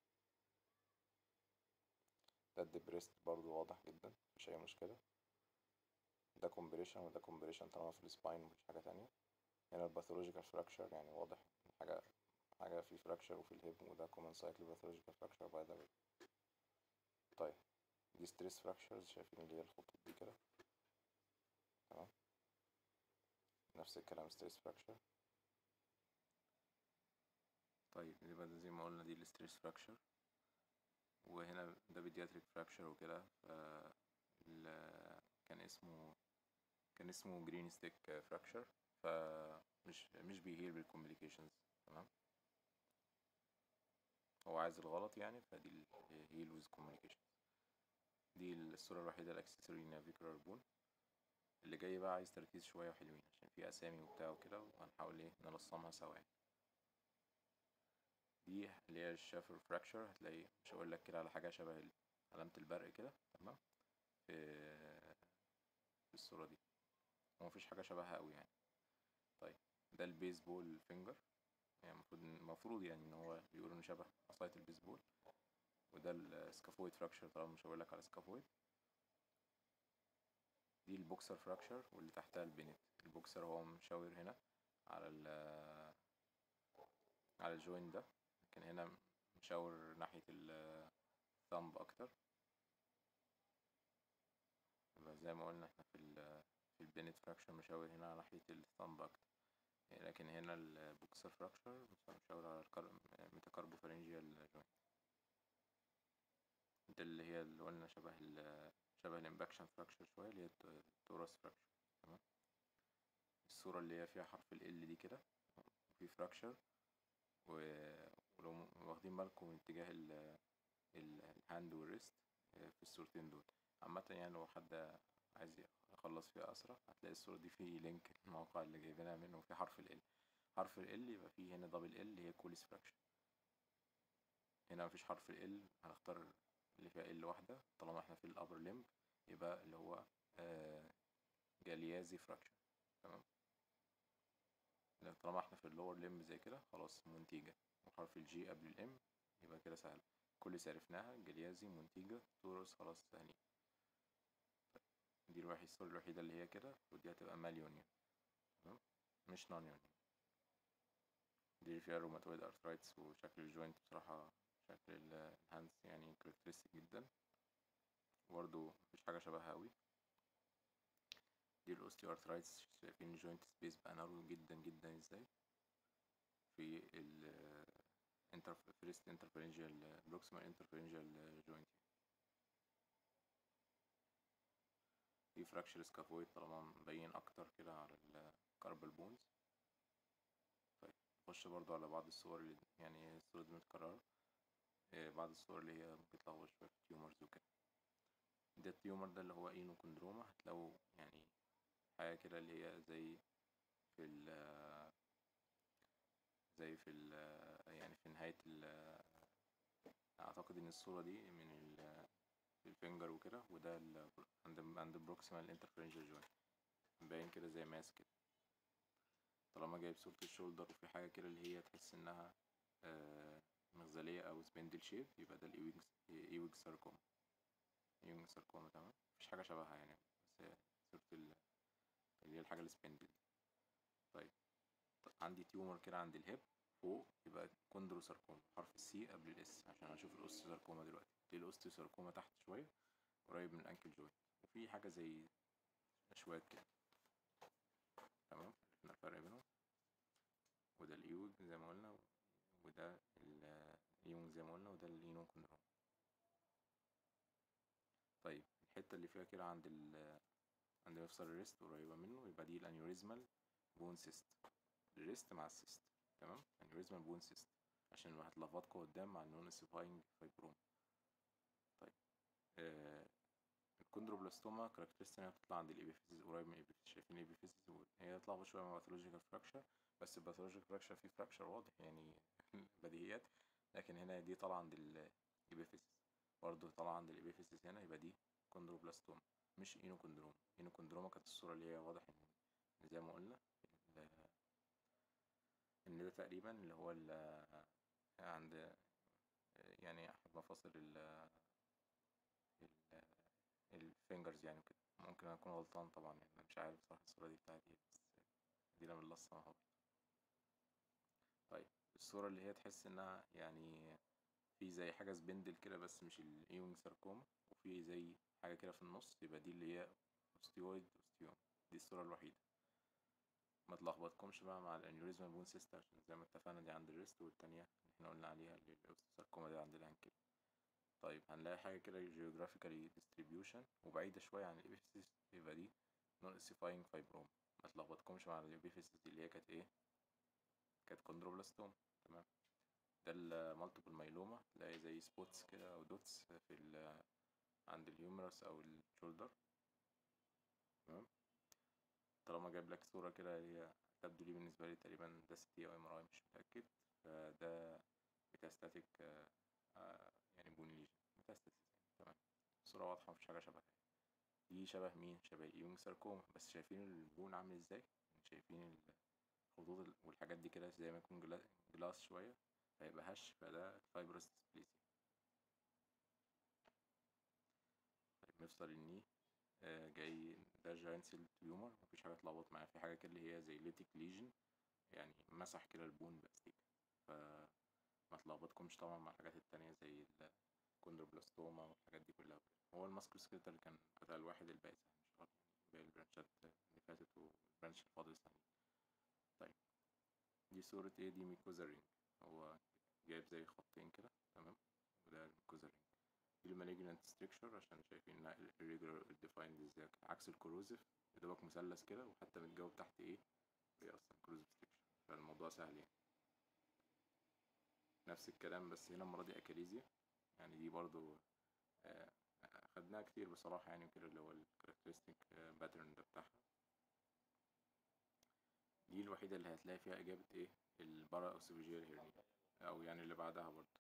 ده الدبريست برضو واضح جدا مش اي مشكلة ده كومبريشن وده كومبريشن طالما في السباين مفيش حاجة تانية هنا الباثولوجيكال فراكشر يعني واضح حاجة حاجة في فراكشر وفي الهيب وده كومن سايكل باثولوجيكال فراكشر باي ذا طيب دي ستريس فراكشرز شايفين اللي هي الخطوط دي كده تمام نفس الكلام ستريس فراكشر طيب يبقى ده زي ما قلنا دي الستريس فراكشر وهنا ده بيدياتريك فراكشر وكده ف كان اسمه كان اسمه جرين ستيك فراكشر فمش مش بيهيل بالكومبليكيشنز تمام هو عايز الغلط يعني فدي الهيل ويز كومبليكيشنز دي الصورة الوحيدة الاكسسوري نافيكولار بون اللي جاي بقى عايز تركيز شوية وحلوين عشان في أسامي وبتاع وكده وهنحاول ايه نلصمها سوا يعني دي اللي هي الشافر فراكشر هتلاقي مش هقول لك كده على حاجة شبه علامة البرق كده تمام في في الصورة دي ومفيش حاجة شبهها أوي يعني طيب ده البيسبول فينجر يعني المفروض المفروض يعني ان هو بيقولوا انه شبه عصاية البيسبول وده السكافويد فراكشر طبعا مش هقول لك على سكافويد دي البوكسر فراكشر واللي تحتها البنت البوكسر هو مشاور هنا على ال على الجوين ده لكن هنا مشاور ناحية الثامب أكتر يبقى زي ما قلنا احنا في ال في البنت فراكشر مشاور هنا على ناحية الثامب أكتر لكن هنا البوكسر فراكشر مشاور على الميتاكاربوفارنجيال جوينت ده اللي هي اللي قلنا شبه ال شبه الامباكشن فراكشر شوية اللي هي التوراس فراكشر تمام الصورة اللي هي فيها حرف ال L دي كده في فراكشر ولو واخدين بالكم من اتجاه الهاند والريست في الصورتين دول عامة يعني لو حد عايز يخلص فيها أسرع هتلاقي الصورة دي في لينك الموقع اللي جايبينها منه وفي حرف ال L حرف ال L يبقى فيه هنا دبل L اللي هي كوليس فراكشر هنا مفيش حرف ال L هنختار اللي فيها ال واحدة طالما احنا في الأبر ليمب يبقى اللي هو جاليازي فراكشر تمام طالما احنا في اللور ليمب زي كده خلاص منتيجة وحرف الجي قبل الام يبقى كده سهل كل عرفناها جليازي منتيجة توروس خلاص سهلين دي الوحيد الصورة الوحيدة اللي هي كده ودي هتبقى ماليونيون تمام مش نون يونيون دي اللي فيها روماتويد ارثرايتس وشكل الجوينت بصراحة شكل الهاندز يعني كاركترستيك جدا برضه مفيش حاجة شبهها أوي دي الاوستيو ارثرايتس شايفين الجوينت سبيس بقى نارو جدا جدا ازاي في ال انتر فيرست انترفيرنجيال بروكسيمال انترفيرنجيال جوينت في فراكشر سكافويد طالما مبين اكتر كده على الكاربال بونز طيب نخش برضو على بعض الصور اللي يعني الصور دي متكررة آه، بعض الصور اللي هي ممكن تلخبط شوية في التيومرز وكده ده التيومر ده اللي هو اينوكوندروما هتلاقوا يعني حاجة كده اللي هي زي في ال زي في ال يعني في نهاية ال أعتقد إن الصورة دي من ال الفينجر وكده وده ال عند عند البروكسيمال انترفرنجال جوينت باين كده زي ماس كده طالما جايب صورة الشولدر وفي حاجة كده اللي هي تحس إنها آه، مغزلية أو سبندل شيب يبقى ده الإيوينج إيوينج ساركوما إيوينج ساركوما تمام مفيش حاجة شبهها يعني بس هي صورة ال- اللي هي الحاجة السبندل طيب عندي تيومر كده عند الهيب فوق يبقى كوندروساركوما حرف السي قبل الاس عشان اشوف الاوستيوساركوما دلوقتي دي الاوستيوساركوما تحت شويه قريب من الانكل جوينت وفي حاجه زي اشواك كده تمام عرفنا الفرق بينهم وده الايوج زي ما قلنا وده ال- الايونج زي ما قلنا وده الاينون كوندروم طيب الحته اللي فيها كده عند ال عند مفصل الريست قريبه منه يبقى دي الانيوريزمال بون سيست الريست مع السيست تمام انيوريزمال بون سيست عشان هتلخبطكوا قدام مع النون اسيفاينج فايبروم طيب آه الكوندروبلاستوما كاركترستيك انها بتطلع عند الابيفيزيس قريب من الابيفيزيس شايفين الابيفيزيس هي تلخبط شويه مع باثولوجيكال فراكشر بس الباثولوجيكال فراكشر فيه فراكشر واضح يعني بديهيات لكن هنا دي طالعه عند الابيفيزيس برضه طالعه عند الابيفيزيس هنا يبقى دي كوندروبلاستوما مش اينوكوندروما اينوكوندروما كانت الصوره اللي هي واضح ان إن زي ما قلنا ال- ان ده تقريبا اللي هو ال عند يعني احد مفاصل ال ال الفينجرز يعني كده ممكن اكون غلطان طبعا يعني انا مش عارف بصراحه الصوره دي بتاعتي إيه، بس دي انا من لصمها برضه طيب الصوره اللي هي تحس انها يعني في زي حاجه سبندل كده بس مش الايونج ساركوما وفي زي حاجه كده في النص يبقى دي اللي هي اوستيويد اوستيوم دي الصوره الوحيده ما تلخبطكمش بقى مع الانيوريزم بون سيست عشان زي ما اتفقنا دي عند الريست والتانية اللي احنا قلنا عليها اللي الاوستوساركوما دي عند الانكل طيب هنلاقي حاجة كده geographically distribution وبعيدة شوية عن الابيفيسيس يبقى دي non ossifying fibroma ما تلخبطكمش مع الابيفيسيس دي اللي هي كانت ايه كانت كوندروبلاستوم تمام ده المالتيبل مايلوما تلاقي زي سبوتس كده او دوتس في ال عند الهيومرس او الشولدر تمام طالما جايب لك صورة كده هي تبدو لي بالنسبة لي تقريبا ده سي تي او ام ار اي مش متأكد فده ميتاستاتيك يعني بون ليجن ميتاستاسيس يعني تمام الصورة واضحة مفيش حاجة شبهها دي شبه مين شبه الايونج ساركوما بس شايفين البون عامل ازاي شايفين الخطوط ال- والحاجات دي كده زي ما يكون جلا- جلاس شوية فيبقى هش فده فايبرس ديسبليسيا طيب مفصل الني آه، جاي ده جاينت سيل تيومر مفيش حاجة تلخبط معاه في حاجة كده اللي هي زي ليتيك ليجن يعني مسح كده البون بأستيك فما تلخبطكمش طبعا مع الحاجات التانية زي الكوندروبلاستوما والحاجات دي كلها وكده. هو الماسكل سكيلتال كان القطع الواحد الباقي سهل مش غلط يعني باقي البرانشات اللي فاتت والبرانش الفاضل سهلين طيب دي صورة ايه دي ميكوزا رينج هو جايب زي خطين كده تمام وده الميكوزا رينج دي المالجنانت ستريكشر عشان شايفين انها irregular defined ازاي عكس الكوروزيف يدوبك مثلث كده وحتى متجاوب تحت ايه هي اصلا كوروزيف ستريكشر فالموضوع سهل يعني نفس الكلام بس هنا المرة دي اكاليزيا يعني دي برضو آه، خدناها كتير بصراحة يعني كده اللي هو الكاركترستيك باترن ده بتاعها دي الوحيدة اللي هتلاقي فيها إجابة إيه البارا أوسيفيجيال هيرنيا أو يعني اللي بعدها برضو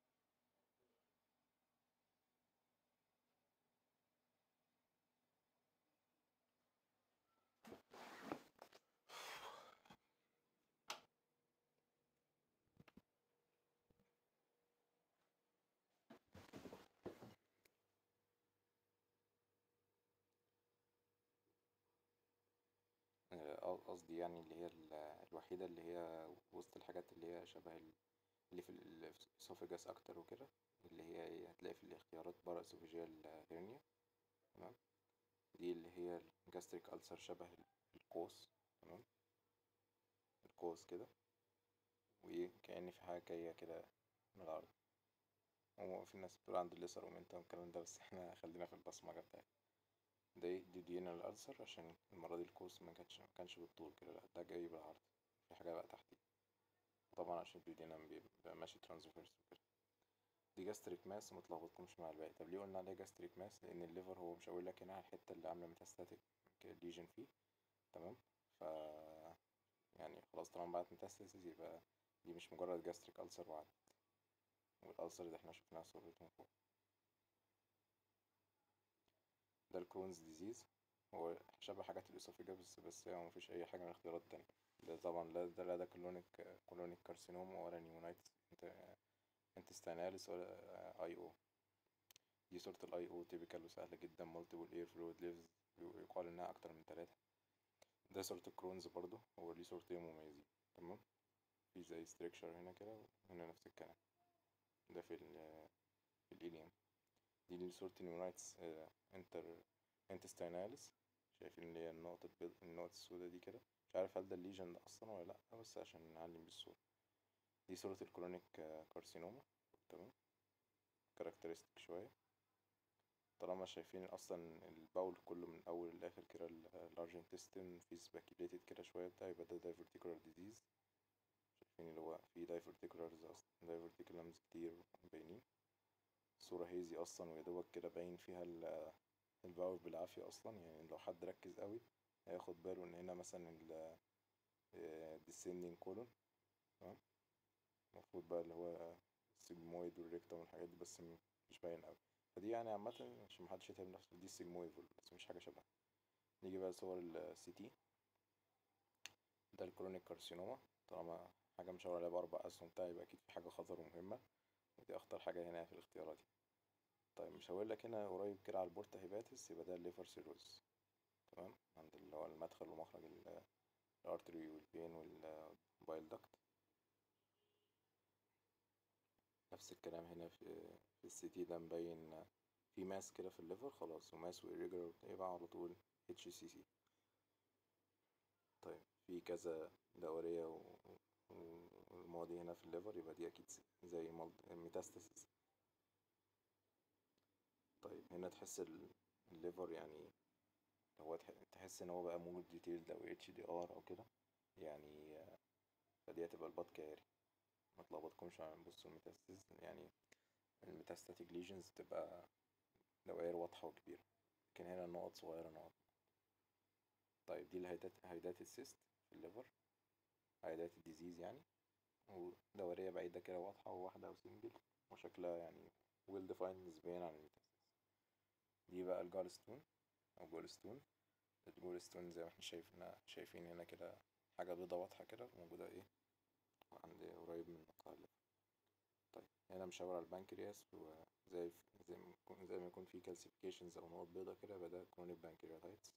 آه، قصدي يعني اللي هي ال- الوحيدة اللي هي وسط الحاجات اللي هي شبه ال- اللي في الاسوفيجاس أكتر وكده اللي هي إيه، هتلاقي في الاختيارات بارا اسوفيجيال هيرنيا تمام دي اللي هي الجاستريك ألسر شبه القوس تمام القوس كده وإيه كأن في حاجة جاية كده من الأرض هو في ناس بتقول عند الليسر ومنتا والكلام ده بس احنا خلينا في البصمجة بتاعتنا ده دي دينا الألسر عشان المرة دي القوس مكانش مكانش بالطول كده لأ ده جاي بالعرض في حاجة بقى تحتيه طبعا عشان الديودينام بيبقى ماشي ترانسفيرس وكده دي جاستريك ماس متلخبطكمش مع الباقي طب ليه قلنا عليه جاستريك ماس لأن الليفر هو مش هقولك هنا على الحتة اللي عاملة ميتاستاتيك ليجن فيه تمام ف يعني خلاص طالما بعت ميتاستاسيس يبقى دي مش مجرد جاستريك ألسر وعدت والألسر اللي احنا شفناها صورتهم فوق ده الكرونز ديزيز هو شبه حاجات الإسوفيجا بس بس هو مفيش أي حاجة من الاختيارات التانية ده طبعا لا ده لا ده كولونيك كولونيك كارسينوما ولا نيمونايتس انتستيناليس ولا اي او دي صورة الاي او تيبيكال وسهلة جدا مالتيبل اير فلويد ليفز يقال انها اكتر من تلاتة ده صورة الكرونز برضو هو ليه صورتين مميزين تمام في زي ستريكشر هنا كده وهنا نفس الكلام ده في ال في الإليوم دي اللي صورة نيونايتس انتر انتستيناليس شايفين اللي هي النقط البيض النقط السودا دي كده مش عارف هل ده الليجن ده اصلا ولا لأ بس عشان نعلم بالصورة دي صورة الكرونيك كارسينوما تمام كاركترستيك شوية طالما شايفين اصلا الباول كله من اول لاخر كده اللارج انتستين في سباكيليتد كده شوية بتاع يبقى ده دايفرتيكولار ديزيز شايفين اللي هو في دايفرتيكولارز اصلا دايفرتيكولامز كتير باينين صورة هيزي اصلا ويدوبك كده باين فيها الباول بالعافية اصلا يعني لو حد ركز قوي هياخد باله ان هنا مثلا ال descending colon تمام المفروض بقى اللي هو السيجمويد والريكتوم والحاجات دي بس مش باين قوي فدي يعني عامة عشان محدش يتعب نفسه دي السيجمويد بس مش حاجة شبهها نيجي بقى لصور السي تي ده الكرونيك كارسينوما طالما حاجة مشاور عليها بأربع أسهم بتاعي يبقى أكيد في حاجة خطر ومهمة ودي أخطر حاجة هنا في الاختيارات طيب مش هقولك هنا قريب كده على البورتا هيباتس يبقى ده الليفر سيروز تمام عند اللي هو المدخل ومخرج الارتري والفين والبايل داكت نفس الكلام هنا في في السي تي ده مبين في ماس كده في الليفر خلاص وماس وإيريجولار يبقى على طول اتش سي سي طيب في كذا دورية والماضي هنا في الليفر يبقى دي أكيد زي ميتاستاسيس طيب هنا تحس الليفر يعني هو تحس ان هو بقى مود ديتيلد او اتش دي ار او كده يعني فدي هتبقى البط كاري ما تلخبطكمش عن بصوا الميتاستيز يعني الميتاستاتيك ليجنز تبقى دوائر واضحة وكبيرة لكن هنا النقط صغيرة نقط طيب دي الهيدات هيدات السيست في الليفر هيدات الديزيز يعني ودورية بعيدة كده واضحة وواحدة أو سنجل وشكلها يعني ويل ديفايند نسبيا عن الميتاستيز دي بقى الجالستون أو جولستون الجولستون زي ما احنا شايفين شايفين هنا كده حاجة بيضة واضحة كده موجودة ايه عند قريب من مقطع الليفر طيب هنا مشاور على البنكرياس وزي زي ما يكون زي ما يكون في كالسيفيكيشنز او نقط بيضة كده يبقى ده كرونيك بانكرياتايتس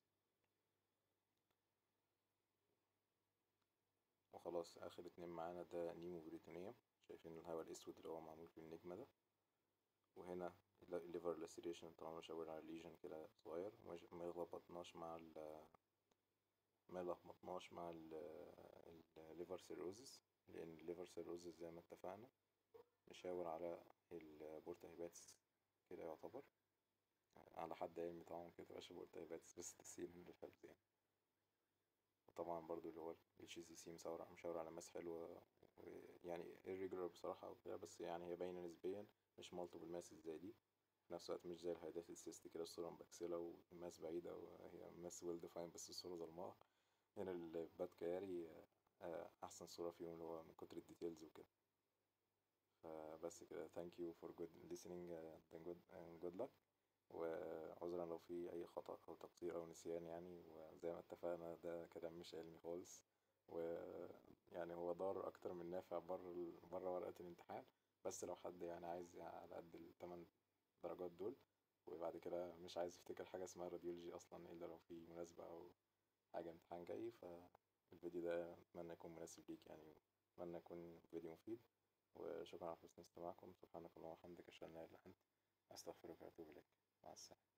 وخلاص اخر اتنين معانا ده نيمو بريتونيوم شايفين الهواء الاسود اللي هو معمول في النجمة ده وهنا الليفر لاسيريشن طالما مشاور على ليجن كده صغير ما يلخبطناش مع ال ما يلخبطناش مع الليفر سيروزس لان الليفر سيروزس زي ما اتفقنا مشاور على البورتا هيباتس كده يعتبر على حد علمي طبعا كده مبقاش بورتا هيباتس بس تسهيل للحفظ يعني وطبعا برضو اللي هو الاتش سي سي مشاور مشاور على ماس حلوة يعني irregular بصراحة او كده بس يعني هي باينة نسبيا مش مالتيبل ماسز زي دي في نفس الوقت مش زي الهيدات السيست كده الصورة مبكسلة والماس بعيدة وهي ماس ويل ديفاين بس الصورة ظلماء هنا الباد كياري أحسن صورة فيهم اللي هو من كتر الديتيلز وكده فبس كده thank you for good listening and good, and good luck وعذرا لو في أي خطأ أو تقصير أو نسيان يعني وزي ما اتفقنا ده كلام مش علمي خالص ويعني هو ضار أكتر من نافع بره بره ورقة الامتحان بس لو حد يعني عايز يعني على قد التمن درجات دول وبعد كده مش عايز يفتكر حاجة اسمها راديولوجي أصلا إلا لو في مناسبة أو حاجة امتحان جاي فالفيديو ده أتمنى يكون مناسب ليك يعني أتمنى يكون فيديو مفيد وشكرا على حسن استماعكم سبحانك اللهم وبحمدك أشهد أن لا إله إلا أنت أستغفرك وأتوب إليك مع السلامة